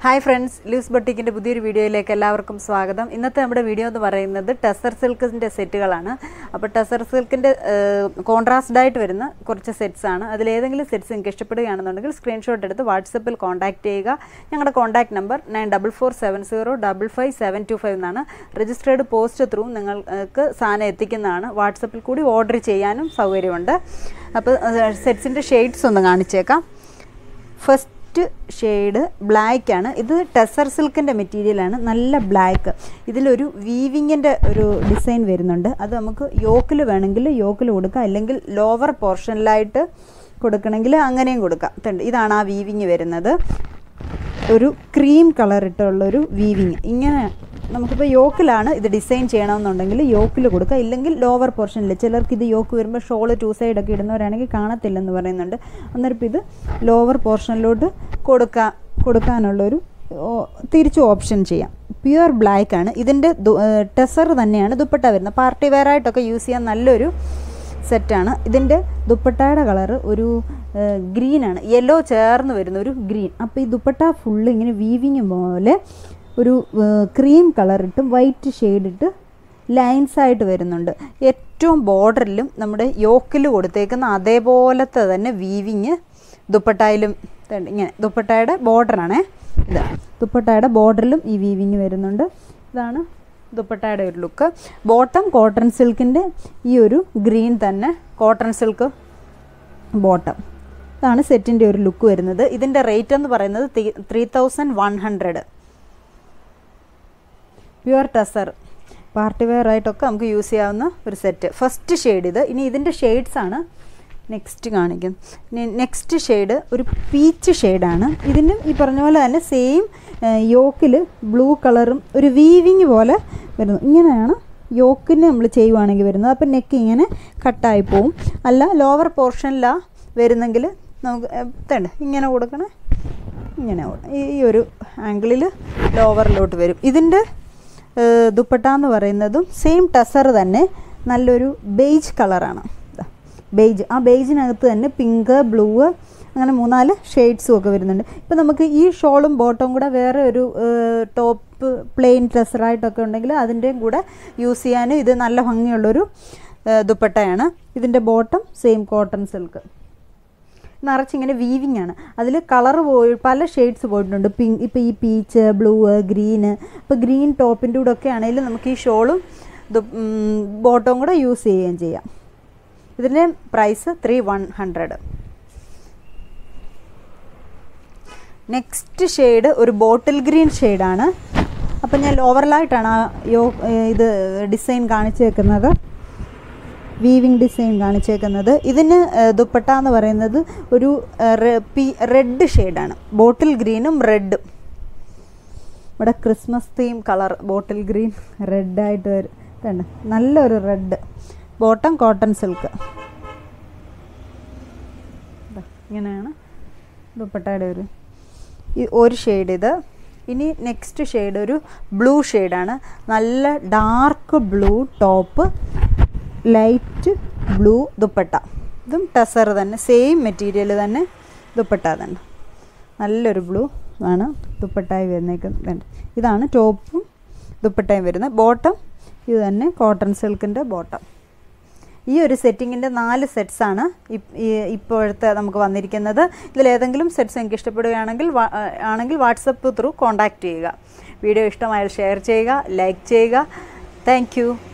hi friends loose ബൊട്ടിക്കിൻ്റെ പുതിയൊരു വീഡിയോയിലേക്ക് എല്ലാവർക്കും സ്വാഗതം ഇന്നത്തെ നമ്മുടെ വീഡിയോ എന്ന് പറയുന്നത് ടെസർ സിൽക്കിൻ്റെ സെറ്റുകളാണ് അപ്പോൾ ടെസർ സിൽക്കിൻ്റെ കോൺട്രാസ്ഡ് ആയിട്ട് വരുന്ന കുറച്ച് സെറ്റ്സ് ആണ് അതിലേതെങ്കിലും സെറ്റ്സ് നിങ്ങൾക്ക് ഇഷ്ടപ്പെടുകയാണെന്നുണ്ടെങ്കിൽ സ്ക്രീൻഷോട്ട് എടുത്ത് വാട്സപ്പിൽ കോൺടാക്റ്റ് ചെയ്യുക ഞങ്ങളുടെ contact number nine double four seven zero double five seven two five എന്നാണ് രജിസ്റ്റേർഡ് പോസ്റ്റ് ത്രൂ നിങ്ങൾക്ക് സാധനം എത്തിക്കുന്നതാണ് വാട്സപ്പിൽ കൂടി ഓർഡർ ചെയ്യാനും സൗകര്യമുണ്ട് അപ്പോൾ സെറ്റ്സിൻ്റെ ഷെയ്ഡ്സ് ഒന്ന് കാണിച്ചേക്കാം ഫസ്റ്റ് ഷെയ്ഡ് ബ്ലാക്ക് ആണ് ഇത് ടെസർ സിൽക്കിൻ്റെ മെറ്റീരിയലാണ് നല്ല ബ്ലാക്ക് ഇതിലൊരു വീവിങ്ങിൻ്റെ ഒരു ഡിസൈൻ വരുന്നുണ്ട് അത് നമുക്ക് യോക്കിൽ വേണമെങ്കിൽ യോക്കിൽ കൊടുക്കാം അല്ലെങ്കിൽ ലോവർ പോർഷനിലായിട്ട് കൊടുക്കണമെങ്കിൽ അങ്ങനെയും കൊടുക്കാം ഇതുണ്ട് ഇതാണ് ആ വീവിങ് വരുന്നത് ഒരു ക്രീം കളർ ഇട്ടുള്ളൊരു വീവിങ് ഇങ്ങനെ നമുക്കിപ്പോൾ യോക്കിലാണ് ഇത് ഡിസൈൻ ചെയ്യണമെന്നുണ്ടെങ്കിൽ യോക്കിൽ കൊടുക്കുക ഇല്ലെങ്കിൽ ലോവർ പോർഷനിൽ ചിലർക്ക് ഇത് യോക്ക് വരുമ്പോൾ ഷോള് ടു സൈഡൊക്കെ ഇടുന്നവരാണെങ്കിൽ കാണത്തില്ലെന്ന് പറയുന്നുണ്ട് അന്നേരം ഇത് ലോവർ പോർഷനിലോട്ട് കൊടുക്കാൻ കൊടുക്കാനുള്ളൊരു തിരിച്ചു ഓപ്ഷൻ ചെയ്യാം പ്യുവർ ബ്ലാക്ക് ആണ് ഇതിൻ്റെ ടെസർ തന്നെയാണ് ദുപ്പട്ട വരുന്നത് പാർട്ടി വെയർ ആയിട്ടൊക്കെ യൂസ് ചെയ്യാൻ നല്ലൊരു സെറ്റാണ് ഇതിൻ്റെ ദുപ്പട്ടയുടെ കളറ് ഒരു ഗ്രീനാണ് യെല്ലോ ചേർന്ന് വരുന്ന ഒരു ഗ്രീൻ അപ്പോൾ ഈ ദുപ്പട്ട ഫുള്ള് ഇങ്ങനെ വീവിങ് പോലെ ഒരു ക്രീം കളറിട്ടും വൈറ്റ് ഷെയ്ഡിട്ട് ലൈൻസ് ആയിട്ട് വരുന്നുണ്ട് ഏറ്റവും ബോർഡറിലും നമ്മുടെ യോക്കിൽ കൊടുത്തേക്കുന്ന അതേപോലത്തെ തന്നെ വീവിങ് ദുപ്പട്ടായിലും ഇങ്ങനെ ദുപ്പട്ടയുടെ ബോർഡറാണേ ഇത് ദുപ്പട്ടയുടെ ബോർഡറിലും ഈ വീവിങ് വരുന്നുണ്ട് ഇതാണ് ദുപ്പട്ടയുടെ ഒരു ലുക്ക് ബോട്ടം കോട്ടൺ സിൽക്കിൻ്റെ ഈ ഒരു ഗ്രീൻ തന്നെ കോട്ടൺ സിൽക്ക് ബോട്ടം ഇതാണ് സെറ്റിൻ്റെ ഒരു ലുക്ക് വരുന്നത് ഇതിൻ്റെ റേറ്റ് എന്ന് പറയുന്നത് three thousand one hundred pure tussar party wear ആയിട്ടൊക്കെ നമുക്ക് യൂസ് ചെയ്യാവുന്ന ഒരു സെറ്റ് ഫസ്റ്റ് ഷെയ്ഡ് ഇത് ഇനി ഇതിൻ്റെ ഷെയ്ഡ്സ് ആണ് നെക്സ്റ്റ് കാണിക്കും നെക്സ്റ്റ് ഷെയ്ഡ് ഒരു പീച്ച് ഷെയ്ഡാണ് ഇതിനും ഈ പറഞ്ഞ പോലെ തന്നെ സെയിം യോക്കിൽ ബ്ലൂ കളറും ഒരു വീവിങ് പോലെ വരുന്നു ഇങ്ങനെയാണ് യോക്കിന് നമ്മൾ ചെയ്യുവാണെങ്കിൽ വരുന്നത് അപ്പം നെക്ക് ഇങ്ങനെ കട്ടായി പോവും അല്ല ലോവർ പോർഷനിലാണ് വരുന്നെങ്കിൽ നമുക്ക് തേണ്ട ഇങ്ങനെ കൊടുക്കണേ ഇങ്ങനെ ഈ ഒരു ആംഗിളിൽ ലോവറിലോട്ട് വരും ഇതിൻ്റെ ദുപ്പട്ട എന്ന് പറയുന്നതും സെയിം ടസർ തന്നെ നല്ലൊരു ബേജ് കളറാണ് ബേജ് ആ ബേജിനകത്ത് തന്നെ പിങ്ക് ബ്ലൂ അങ്ങനെ മൂന്നാല് ഷെയ്ഡ്സും ഒക്കെ വരുന്നുണ്ട് ഇപ്പം നമുക്ക് ഈ ഷോളും ബോട്ടവും കൂടെ വേറെ ഒരു ടോപ്പ് പ്ലെയിൻ ഡ്രസ്സറായിട്ടൊക്കെ ഉണ്ടെങ്കിൽ അതിൻ്റെയും കൂടെ യൂസ് ചെയ്യാനും ഇത് നല്ല ഭംഗിയുള്ളൊരു ദുപ്പട്ടയാണ് ഇതിൻ്റെ ബോട്ടം സെയിം കോട്ടൺ സിൽക്ക് നിറച്ചിങ്ങനെ വീവിങ് ആണ് അതിൽ കളർ പോയി പല ഷെയ്ഡ്സ് പോയിട്ടുണ്ട് പിങ്ക് ഇപ്പോൾ ഈ പീച്ച് ബ്ലൂ ഗ്രീന് ഇപ്പോൾ ഗ്രീൻ ടോപ്പിൻ്റെ കൂടെ ഒക്കെ ആണെങ്കിലും നമുക്ക് ഈ ഷോളും ബോട്ടവും കൂടെ യൂസ് ചെയ്യുകയും ചെയ്യാം ഇതിൻ്റെ price three one hundred next shade ഒരു ബോട്ടിൽ ഗ്രീൻ ഷെയ്ഡാണ് അപ്പം ഞാൻ ഓവറലായിട്ടാണ് ആ യോ ഇത് ഡിസൈൻ കാണിച്ചു വെക്കുന്നത് വീവിങ് ഡിസൈൻ കാണിച്ചേക്കുന്നത് ഇതിന് ദുപ്പട്ട എന്ന് പറയുന്നത് ഒരു റെഡ് ഷെയ്ഡാണ് ബോട്ടിൽ ഗ്രീനും റെഡും ഇവിടെ Christmas theme colour bottle green റെഡായിട്ട് വരും നല്ലൊരു റെഡ് ബോട്ടം കോട്ടൺ സിൽക്ക് ഇങ്ങനെയാണ് ദുപ്പട്ടയുടെ ഒരു ഈ ഒരു ഷെയ്ഡ് ഇത് ഇനി നെക്സ്റ്റ് ഷെയ്ഡ് ഒരു ബ്ലൂ ഷെയ്ഡാണ് നല്ല dark blue top light blue dupatta ഇതും ടസർ തന്നെ സെയിം മെറ്റീരിയൽ തന്നെ ദുപ്പട്ട തന്നെ നല്ലൊരു ബ്ലൂ ആണ് ദുപ്പട്ടായി വരുന്നേക്കുന്നത് ഇതാണ് ടോപ്പും ദുപ്പട്ടയും വരുന്നത് ബോട്ടം ഇത് തന്നെ കോട്ടൺ സിൽക്കിൻ്റെ ബോട്ടം ഈ ഒരു സെറ്റിങ്ങിൻ്റെ നാല് സെറ്റ്സാണ് ഇപ്പോഴത്തെ നമുക്ക് വന്നിരിക്കുന്നത് ഇതിലേതെങ്കിലും സെറ്റ്സ് എനിക്ക് ഇഷ്ടപ്പെടുകയാണെങ്കിൽ ആണെങ്കിൽ വാട്സപ്പ് ത്രൂ കോൺടാക്റ്റ് ചെയ്യുക വീഡിയോ ഇഷ്ടമായാൽ ഷെയർ ചെയ്യുക ലൈക്ക് ചെയ്യുക താങ്ക്